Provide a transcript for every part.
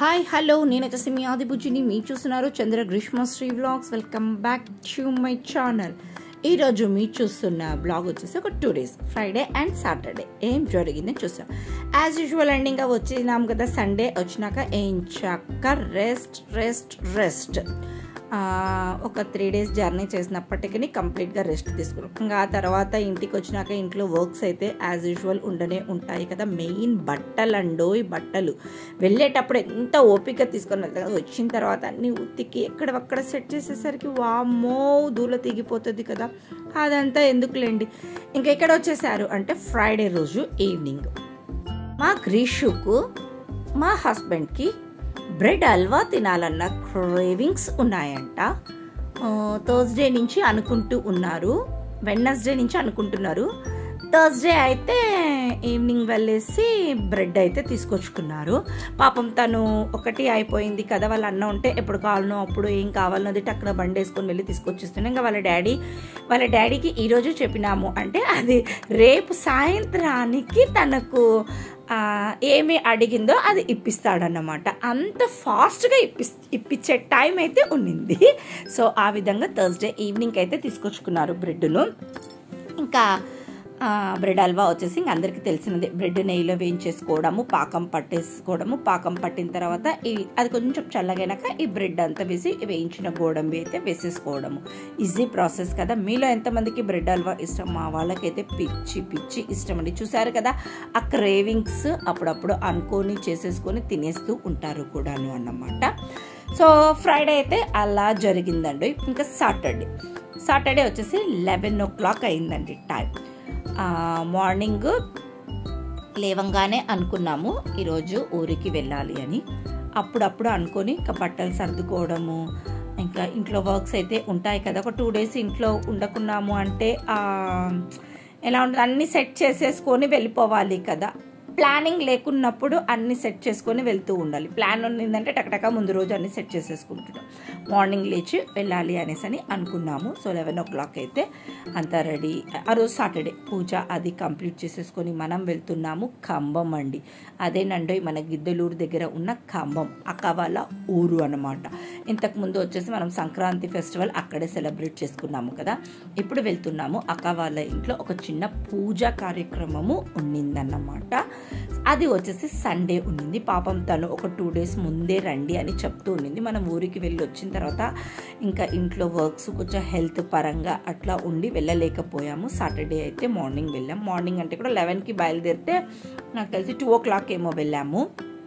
hi hello నేను వచ్చేసి మీ ఆదిబుజ్జిని మీరు చూస్తున్నారు Chandra Greeshmasri vlogs welcome back to my channel ఈరోజు మీరు చూస్తున్న బ్లాగ్ వచ్చేసి ఒక two days Friday and Saturday ఏం జరిగిందని చూస్తాం యాజ్ యూజువల్ అండ్ ఇంకా వచ్చినాం కదా సండే వచ్చినాక ఏం చక్క రెస్ట్ రెస్ట్ రెస్ట్ ఒక త్రీ డేస్ జర్నీ చేసినప్పటికీ కంప్లీట్గా రెస్ట్ తీసుకున్నాం ఇంకా ఆ తర్వాత ఇంటికి వచ్చినాక ఇంట్లో వర్క్స్ అయితే యాజ్ యూజువల్ ఉండనే ఉంటాయి కదా మెయిన్ బట్టలు అండో ఈ బట్టలు వెళ్ళేటప్పుడు ఎంత ఓపిక తీసుకొని వెళ్తాం కదా వచ్చిన తర్వాత అన్ని ఉతికి ఎక్కడక్కడ సెట్ చేసేసరికి వామ్మో దూల తెగిపోతుంది కదా అదంతా ఎందుకులేండి ఇంకా ఎక్కడ వచ్చేసారు అంటే ఫ్రైడే రోజు ఈవినింగ్ మా గ్రీషుకు మా హస్బెండ్కి బ్రెడ్ హల్వా తినాలన్న క్రేవింగ్స్ ఉన్నాయంట థర్స్డే నుంచి అనుకుంటూ ఉన్నారు వెన్నస్డే నుంచి అనుకుంటున్నారు థర్స్డే అయితే ఈవినింగ్ వెళ్ళేసి బ్రెడ్ అయితే తీసుకొచ్చుకున్నారు పాపం తను ఒకటి అయిపోయింది కదా వాళ్ళ అన్న ఉంటే ఎప్పుడు కావాలనో అప్పుడు ఏం కావాలనో అది అక్కడ బండి వేసుకొని వెళ్ళి తీసుకొచ్చిస్తున్నాం ఇంకా వాళ్ళ డాడీ వాళ్ళ డాడీకి ఈరోజు చెప్పినాము అంటే అది రేపు సాయంత్రానికి తనకు ఏమి అడిగిందో అది ఇప్పిస్తాడన్నమాట అంత ఫాస్ట్గా ఇప్పి ఇప్పించే టైం అయితే ఉన్నింది సో ఆ విధంగా థర్స్డే ఈవినింగ్ అయితే తీసుకొచ్చుకున్నారు బ్రెడ్ను ఇంకా బ్రెడ్ హల్వా వచ్చేసి ఇంక అందరికీ తెలిసినది బ్రెడ్ నెయ్యిలో వేయించేసుకోవడము పాకం పట్టేసుకోవడము పాకం పట్టిన తర్వాత ఈ అది కొంచెం చల్లగైనాక ఈ బ్రెడ్ అంతా వేసి వేయించిన గోడంబి అయితే వేసేసుకోవడము ఈజీ ప్రాసెస్ కదా మీలో ఎంతమందికి బ్రెడ్ హల్వా ఇష్టం మా వాళ్ళకైతే పిచ్చి పిచ్చి ఇష్టం అండి చూసారు కదా ఆ క్రేవింగ్స్ అప్పుడప్పుడు అనుకొని చేసేసుకొని తినేస్తూ ఉంటారు కూడాను అన్నమాట సో ఫ్రైడే అయితే అలా జరిగిందండి ఇంకా సాటర్డే సాటర్డే వచ్చేసి లెవెన్ ఓ క్లాక్ అయిందండి టైం మార్నింగ్ లేవంగానే అనుకున్నాము ఈరోజు ఊరికి వెళ్ళాలి అని అప్పుడప్పుడు అనుకొని ఇంకా బట్టలు సర్దుకోవడము ఇంకా ఇంట్లో వర్క్స్ అయితే ఉంటాయి కదా ఒక టూ డేస్ ఇంట్లో ఉండకున్నాము అంటే ఎలా ఉంటుంది అన్నీ సెట్ చేసేసుకొని వెళ్ళిపోవాలి కదా ప్లానింగ్ లేకున్నప్పుడు అన్ని సెట్ చేసుకొని వెళ్తూ ఉండాలి ప్లాన్ ఉన్నిందంటే టకటక ముందు రోజు అన్ని సెట్ చేసేసుకుంటున్నాం మార్నింగ్ లేచి వెళ్ళాలి అనేసి అని అనుకున్నాము సో లెవెన్ ఓ క్లాక్ అయితే అంతా రెడీ ఆ రోజు సాటర్డే పూజ అది కంప్లీట్ చేసేసుకొని మనం వెళ్తున్నాము ఖంభం అండి అదేనండి మన గిద్దలూరు దగ్గర ఉన్న ఖంభం అక్క వాళ్ళ ఊరు అనమాట ఇంతకుముందు వచ్చేసి మనం సంక్రాంతి ఫెస్టివల్ అక్కడే సెలబ్రేట్ చేసుకున్నాము కదా ఇప్పుడు వెళ్తున్నాము అక్క వాళ్ళ ఇంట్లో ఒక చిన్న పూజ కార్యక్రమము ఉన్నిందన్నమాట అది వచ్చేసి సండే ఉన్నింది పాపం తను ఒక టూ డేస్ ముందే రండి అని చెప్తూ ఉండింది మనం ఊరికి వెళ్ళి వచ్చిన తర్వాత ఇంకా ఇంట్లో వర్క్స్ కొంచెం హెల్త్ పరంగా అట్లా ఉండి వెళ్ళలేకపోయాము సాటర్డే అయితే మార్నింగ్ వెళ్ళాం మార్నింగ్ అంటే కూడా లెవెన్కి బయలుదేరితే నాకు తెలిసి టూ ఓ క్లాక్ ఏమో వెళ్ళాము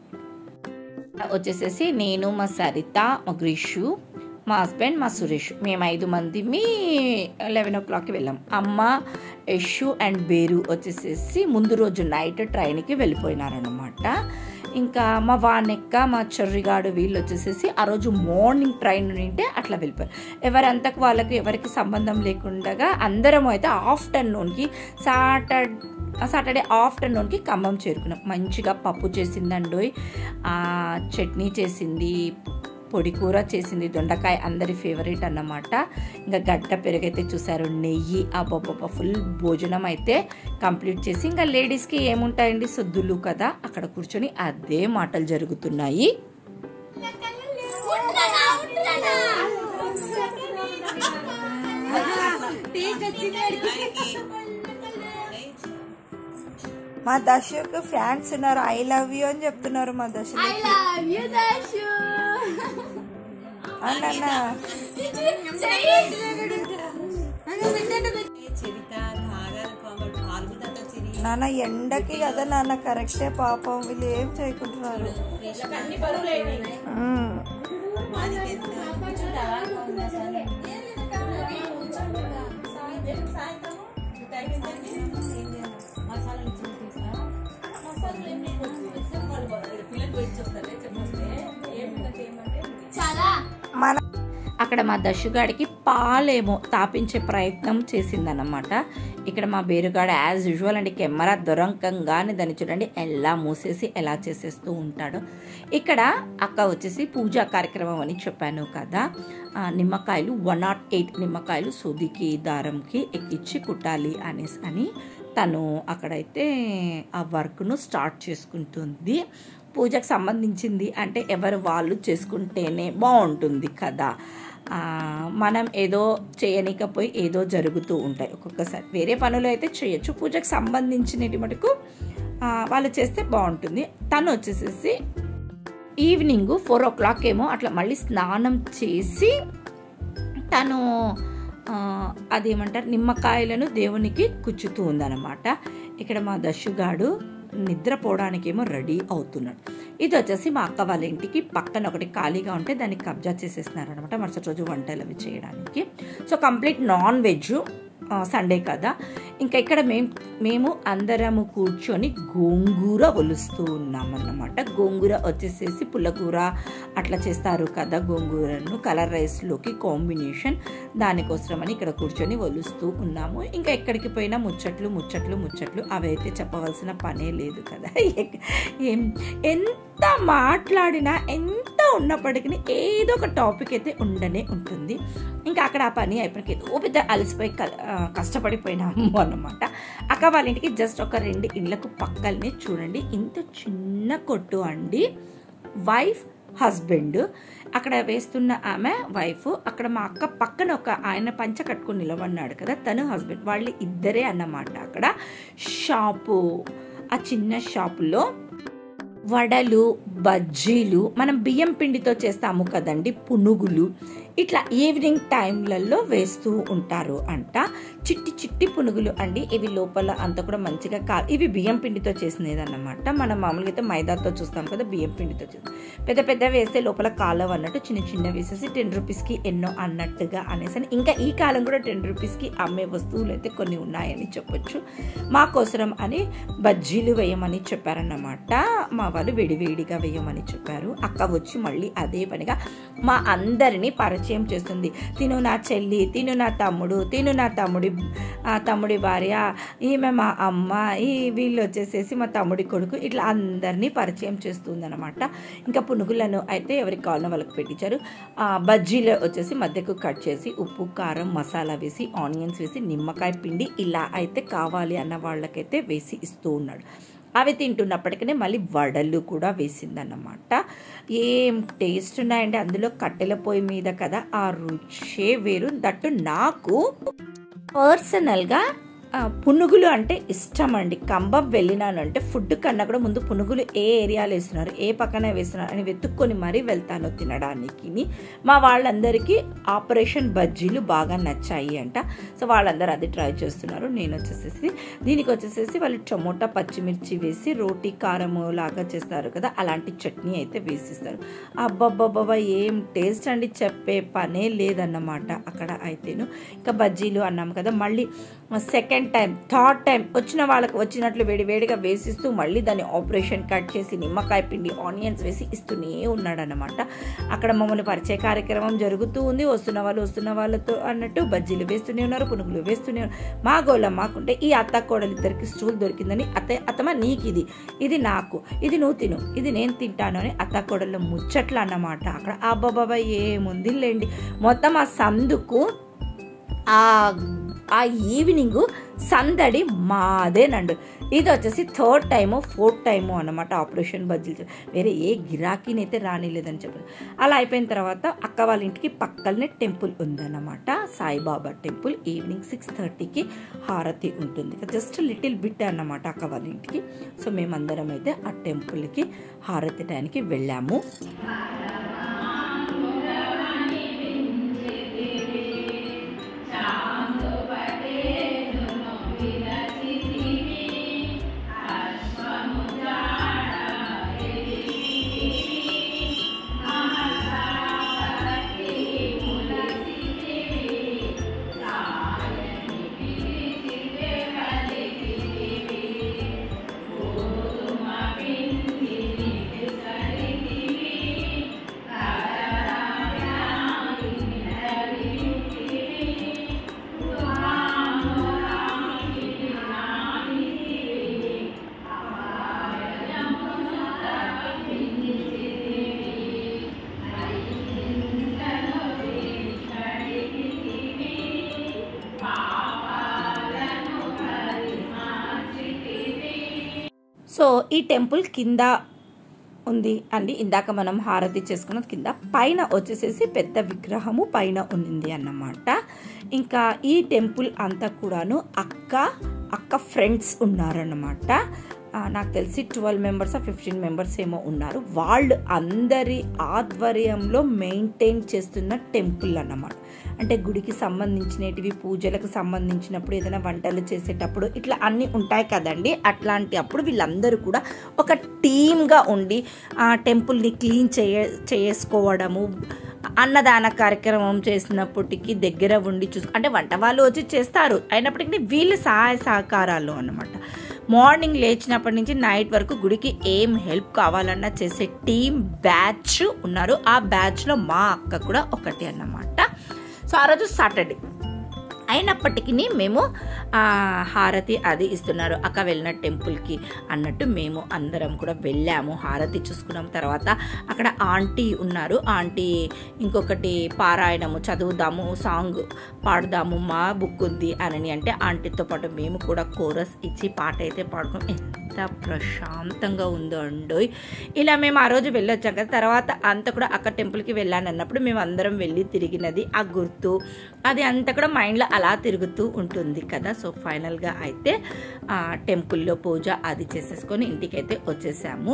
వచ్చేసేసి నేను మా సరిత మా గ్రీషు మా హస్బెండ్ మా సురేష్ మేము ఐదు మంది మీ లెవెన్ ఓ క్లాక్కి వెళ్ళాం అమ్మ యషు అండ్ బేరు వచ్చేసేసి ముందు రోజు నైట్ ట్రైన్కి వెళ్ళిపోయినారనమాట ఇంకా మా వానెక్క మా చర్రిగాడు వీళ్ళు వచ్చేసేసి ఆ రోజు మార్నింగ్ ట్రైన్ ఉంటే అట్లా వెళ్ళిపోయారు ఎవరంతకు వాళ్ళకి ఎవరికి సంబంధం లేకుండా అందరం అయితే ఆఫ్టర్నూన్కి సాటర్డే సాటర్డే ఆఫ్టర్నూన్కి ఖమ్మం చేరుకున్నాం మంచిగా పప్పు చేసిందండోయ్ చట్నీ చేసింది పొడి కూర చేసింది దొండకాయ అందరి ఫేవరెట్ అన్నమాట ఇంకా గడ్డ పెరుగైతే చూసారు నెయ్యి ఆ బొబ్బ ఫుల్ భోజనం అయితే కంప్లీట్ చేసి ఇంకా లేడీస్కి ఏముంటాయండి సొద్దులు కదా అక్కడ కూర్చొని అదే మాటలు జరుగుతున్నాయి మా దశకు ఫ్యాన్స్ ఉన్నారు ఐ లవ్ యూ అని చెప్తున్నారు మా దశ అన్న నాన్న ఎండకి కదా నాన్న కరెక్టే పాపం వీళ్ళు ఏం చేయకుంటున్నారు మన అక్కడ మా దశగాడికి పాలేమో తాపించే ప్రయత్నం చేసిందన్నమాట ఇక్కడ మా బేరుగాడ యాజ్ యూజువల్ అండి కెమెరా దొరంకంగానే దాన్ని చూడండి ఎలా మూసేసి ఎలా చేసేస్తూ ఉంటాడు ఇక్కడ అక్క వచ్చేసి పూజా కార్యక్రమం అని చెప్పాను కదా నిమ్మకాయలు వన్ నాట్ ఎయిట్ నిమ్మకాయలు సూదికి దారంకి ఎక్కించి కుట్టాలి అనేసి అని తను అక్కడైతే ఆ వర్క్ను స్టార్ట్ చేసుకుంటుంది పూజకు సంబంధించింది అంటే ఎవరు వాళ్ళు చేసుకుంటేనే బాగుంటుంది కదా ఆ, మనం ఏదో చేయనికపోయి ఏదో జరుగుతూ ఉంటాయి ఒక్కొక్కసారి వేరే పనులు అయితే చేయొచ్చు పూజకు సంబంధించినటి మటుకు ఆ, వాళ్ళు చేస్తే బాగుంటుంది తను వచ్చేసేసి ఈవినింగ్ ఫోర్ ఓ క్లాక్ ఏమో అట్లా మళ్ళీ స్నానం చేసి తను ఆ, అదేమంటారు నిమ్మకాయలను దేవునికి కుచ్చుతూ ఉందన్నమాట ఇక్కడ మా దశుగాడు నిద్రపోవడానికేమో రెడీ అవుతున్నాడు ఇది వచ్చేసి మా అక్క వాళ్ళ ఇంటికి పక్కన ఒకటి ఖాళీగా ఉంటే దాన్ని కబ్జా చేసేస్తున్నారు అనమాట మరుసటి రోజు వంటలు అవి చేయడానికి so complete non veg Sunday కదా ఇంకా ఇక్కడ మేము మేము అందరము కూర్చొని గోంగూర ఒలుస్తూ ఉన్నాం అన్నమాట గోంగూర వచ్చేసేసి పుల్లకూర అట్లా చేస్తారు కదా గోంగూరను కలర్ రైస్లోకి కాంబినేషన్ దానికోసమని ఇక్కడ కూర్చొని ఒలుస్తూ ఉన్నాము ఇంకా ఎక్కడికి పోయినా ముచ్చట్లు ముచ్చట్లు ముచ్చట్లు అవి అయితే చెప్పవలసిన పనే లేదు కదా ఎక్- ఏం ఎంత మాట్లాడినా ఎంత ఉన్నప్పటికీ ఏదో ఒక టాపిక్ అయితే ఉండనే ఉంటుంది ఇంకా అక్కడ ఆ పని అయిపోయినాక ఏదో పెద్ద అలసిపోయి క- ఆ, కష్టపడిపోయినాము అన్నమాట అక్క వాళ్ళ ఇంటికి జస్ట్ ఒక రెండు ఇళ్ళకు పక్కలనే చూడండి ఇంత చిన్న కొట్టు అండి వైఫ్ హస్బెండ్ అక్కడ వేస్తున్న ఆమె వైఫ్ అక్కడ మా అక్క పక్కన ఒక ఆయన పంచ కట్టుకుని నిలబడినాడు కదా తను హస్బెండ్ వాళ్ళు ఇద్దరే అన్నమాట అక్కడ షాపు ఆ చిన్న షాపులో వడలు బజ్జీలు మనం బియ్యం పిండితో చేస్తాము కదండి పునుగులు ఇట్లా ఈవినింగ్ టైంలలో వేస్తూ ఉంటారు అంట చిట్టి చిట్టి పునుగులు అండి ఇవి లోపల అంతా కూడా మంచిగా కా ఇవి బియ్యం పిండితో చేసినది అన్నమాట మనం మామూలుగా అయితే మైదాతో చూస్తాం కదా బియ్యం పిండితో చేస్తాం పెద్ద పెద్ద వేస్తే లోపల కాలవ అన్నట్టు చిన్న చిన్న వేసేసి టెన్ రూపీస్కి ఎన్నో అన్నట్టుగా అనేసి అని ఇంకా ఈ కాలం కూడా టెన్ రూపీస్కి అమ్మే వస్తువులు అయితే కొన్ని ఉన్నాయని చెప్పొచ్చు మా కోసరం అని బజ్జీలు వేయమని చెప్పారన్నమాట మా వాళ్ళు వేడివేడిగా వేయమని చెప్పారు అక్క వచ్చి మళ్ళీ అదే పనిగా మా అందరినీ పరిచయం చేస్తుంది తిను నా చెల్లి తిను నా తమ్ముడు తిను నా తమ్ముడి ఆ తమ్ముడి భార్య ఈమె మా అమ్మ ఈ వీళ్ళు వచ్చేసేసి మా తమ్ముడి కొడుకు ఇట్లా అందరినీ పరిచయం చేస్తుంది అనమాట ఇంకా పునుగులను అయితే ఎవరికి కావాలన్నా వాళ్ళకి పెట్టించారు ఆ, బజ్జీలు వచ్చేసి మధ్యకు కట్ చేసి ఉప్పు కారం మసాలా వేసి ఆనియన్స్ వేసి నిమ్మకాయ పిండి ఇలా అయితే కావాలి అన్న వాళ్ళకైతే వేసి ఇస్తూ ఉన్నాడు అవి తింటున్నప్పటికీ మళ్ళీ వడలు కూడా వేసిందన్నమాట ఏం టేస్ట్ ఉన్నాయండి అందులో కట్టెల పొయ్యి మీద కదా ఆ రుచే వేరు దట్టు నాకు పర్సనల్గా ఆ, పునుగులు అంటే ఇష్టం అండి కంబం వెళ్ళినాను అంటే ఫుడ్ కన్నా కూడా ముందు పునుగులు ఏ ఏరియాలో వేస్తున్నారు ఏ పక్కన వేస్తున్నారు అని వెతుక్కొని మరీ వెళ్తాను తినడానికి మా వాళ్ళందరికీ ఆపరేషన్ బజ్జీలు బాగా నచ్చాయి అంట సో వాళ్ళందరూ అది ట్రై చేస్తున్నారు నేను వచ్చేసేసి దీనికి వచ్చేసేసి వాళ్ళు టమోటా పచ్చిమిర్చి వేసి రోటీ కారము లాగా చేస్తారు కదా అలాంటి చట్నీ అయితే వేసిస్తారు అబ్బబ్బబ్బబ్బా ఏం టేస్ట్ అండి చెప్పే పనే లేదన్నమాట అక్కడ అయితేను ఇంకా బజ్జీలు అన్నాం కదా మళ్ళీ సెకండ్ టైం థర్డ్ టైం వచ్చిన వాళ్ళకి వచ్చినట్లు వేడి వేడిగా వేసిస్తూ మళ్ళీ దాన్ని ఆపరేషన్ కట్ చేసి నిమ్మకాయ పిండి ఆనియన్స్ వేసి ఇస్తూనే ఉన్నాడనమాట అక్కడ మమ్మల్ని పరిచయ కార్యక్రమం జరుగుతూ ఉంది వస్తున్న వాళ్ళు వస్తున్న వాళ్ళతో అన్నట్టు బజ్జీలు వేస్తూనే ఉన్నారు పునుగులు వేస్తూనే ఉన్నారు మా గోళ మాకుంటే ఈ అత్త కోడలు ఇద్దరికి స్టూల్ దొరికిందని అత్త అత్తమ్మ నీకు ఇది ఇది నాకు ఇది నువ్వు తిను ఇది నేను తింటాను అని అత్త కోడళ్ళ ముచ్చట్లు అన్నమాట అక్కడ అబ్బాబాబా ఏముంది లేండి మొత్తం ఆ సందుకు ఆ ఆ ఈవినింగ్ సందడి మాదేనండు ఇది వచ్చేసి థర్డ్ టైము ఫోర్త్ టైము అన్నమాట ఆపరేషన్ బజ్జీలు చే- వేరే ఏ గిరాకీని అయితే రానిలేదని చెప్పారు అలా అయిపోయిన తర్వాత అక్క వాళ్ళ ఇంటికి పక్కనే టెంపుల్ ఉందన్నమాట సాయిబాబా టెంపుల్ ఈవినింగ్ సిక్స్ థర్టీకి హారతి ఉంటుంది జస్ట్ లిటిల్ బిట్ అన్నమాట అక్క వాళ్ళ ఇంటికి సో మేమందరం అయితే ఆ టెంపుల్కి హారతి టైంకి వెళ్ళాము సో ఈ టెంపుల్ కింద ఉంది అండి ఇందాక మనం హారతి చేసుకున్న కింద పైన వచ్చేసేసి పెద్ద విగ్రహము పైన ఉంది అన్నమాట ఇంకా ఈ టెంపుల్ అంతా కూడాను అక్క అక్క ఫ్రెండ్స్ ఉన్నారన్నమాట ఆ, నాకు తెలిసి ట్వెల్వ్ మెంబర్స్ ఫిఫ్టీన్ మెంబర్స్ ఏమో ఉన్నారు వాళ్ళు అందరి ఆధ్వర్యంలో మెయింటైన్ చేస్తున్న టెంపుల్ అన్నమాట అంటే గుడికి సంబంధించినటివి పూజలకు సంబంధించినప్పుడు ఏదైనా వంటలు చేసేటప్పుడు ఇట్లా అన్నీ ఉంటాయి కదండి అట్లాంటి అప్పుడు వీళ్ళందరూ కూడా ఒక టీమ్గా ఉండి ఆ టెంపుల్ని క్లీన్ చేయ చేసుకోవడము అన్నదాన కార్యక్రమం చేసినప్పటికీ దగ్గర ఉండి చూసు అంటే వంట వాళ్ళు వచ్చి చేస్తారు అయినప్పటికీ వీళ్ళ సహాయ సహకారాలు అన్నమాట మార్నింగ్ లేచినప్పటి నుంచి నైట్ వరకు గుడికి ఏం హెల్ప్ కావాలన్నా చేసే టీం బ్యాచ్ ఉన్నారు ఆ బ్యాచ్లో మా అక్క కూడా ఒకటి అన్నమాట సో ఆ రోజు సాటర్డే అయినప్పటికీ మేము ఆ, హారతి అది ఇస్తున్నారు అక్క వెళ్ళిన టెంపుల్కి అన్నట్టు మేము అందరం కూడా వెళ్ళాము హారతి చూసుకున్నాం తర్వాత అక్కడ ఆంటీ ఉన్నారు ఆంటీ ఇంకొకటి పారాయణము చదువుదాము సాంగ్ పాడుదాము మా బుక్ ఉంది అని అంటే ఆంటీతో పాటు మేము కూడా కోరస్ ఇచ్చి పాట అయితే పాడుకోం ఎంత ప్రశాంతంగా ఉందో అండోయ్ ఇలా మేము ఆ రోజు వెళ్ళొచ్చాం కదా తర్వాత అంతా కూడా అక్క టెంపుల్కి వెళ్ళాను అన్నప్పుడు మేము అందరం వెళ్ళి తిరిగినది ఆ గుర్తు అది అంతా కూడా మైండ్లో అలా తిరుగుతూ ఉంటుంది కదా సో ఫైనల్గా అయితే ఆ టెంపుల్లో పూజ అది చేసేసుకొని ఇంటికైతే వచ్చేసాము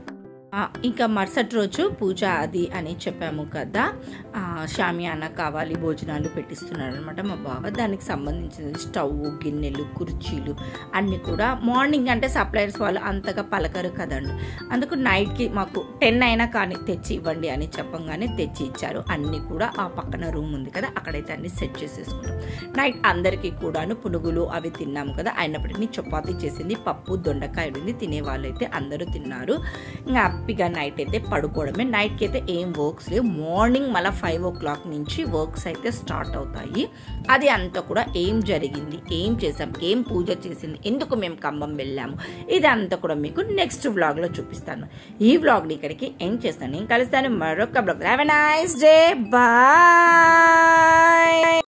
ఆ, ఇంకా మరుసటి రోజు పూజ అది అని చెప్పాము కదా ఆ, షామియానా కావాలి భోజనాలు పెట్టిస్తున్నాడు అనమాట మా బావ దానికి సంబంధించిన స్టవ్ గిన్నెలు కుర్చీలు అన్నీ కూడా మార్నింగ్ అంటే సప్లయర్స్ వాళ్ళు అంతగా పలకరు కదండి అందుకు నైట్కి మాకు టెన్ అయినా కానీ తెచ్చి ఇవ్వండి అని చెప్పంగానే తెచ్చి ఇచ్చారు అన్నీ కూడా ఆ పక్కన రూమ్ ఉంది కదా అక్కడైతే అన్ని సెట్ చేసేసుకున్నాం నైట్ అందరికీ కూడాను పునుగులు అవి తిన్నాము కదా అయినప్పటికీ చపాతీ చేసింది పప్పు దొండకాయ ఉంది తినే వాళ్ళైతే అందరూ తిన్నారు ఇంకా హ్యాపీగా నైట్ అయితే పడుకోవడమే నైట్కి అయితే ఏం వర్క్స్ లేవు మార్నింగ్ మళ్ళీ ఫైవ్ ఓ క్లాక్ నుంచి వర్క్స్ అయితే స్టార్ట్ అవుతాయి అది అంతా కూడా ఏం జరిగింది ఏం చేసాం ఏం పూజ చేసింది ఎందుకు మేము ఖమ్మం వెళ్ళాము ఇదంతా కూడా మీకు నెక్స్ట్ వ్లాగ్లో చూపిస్తాను ఈ వ్లాగ్ని ఇక్కడికి ఏం చేస్తాను నేను కలుస్తాను మరొక blog have a nice day bye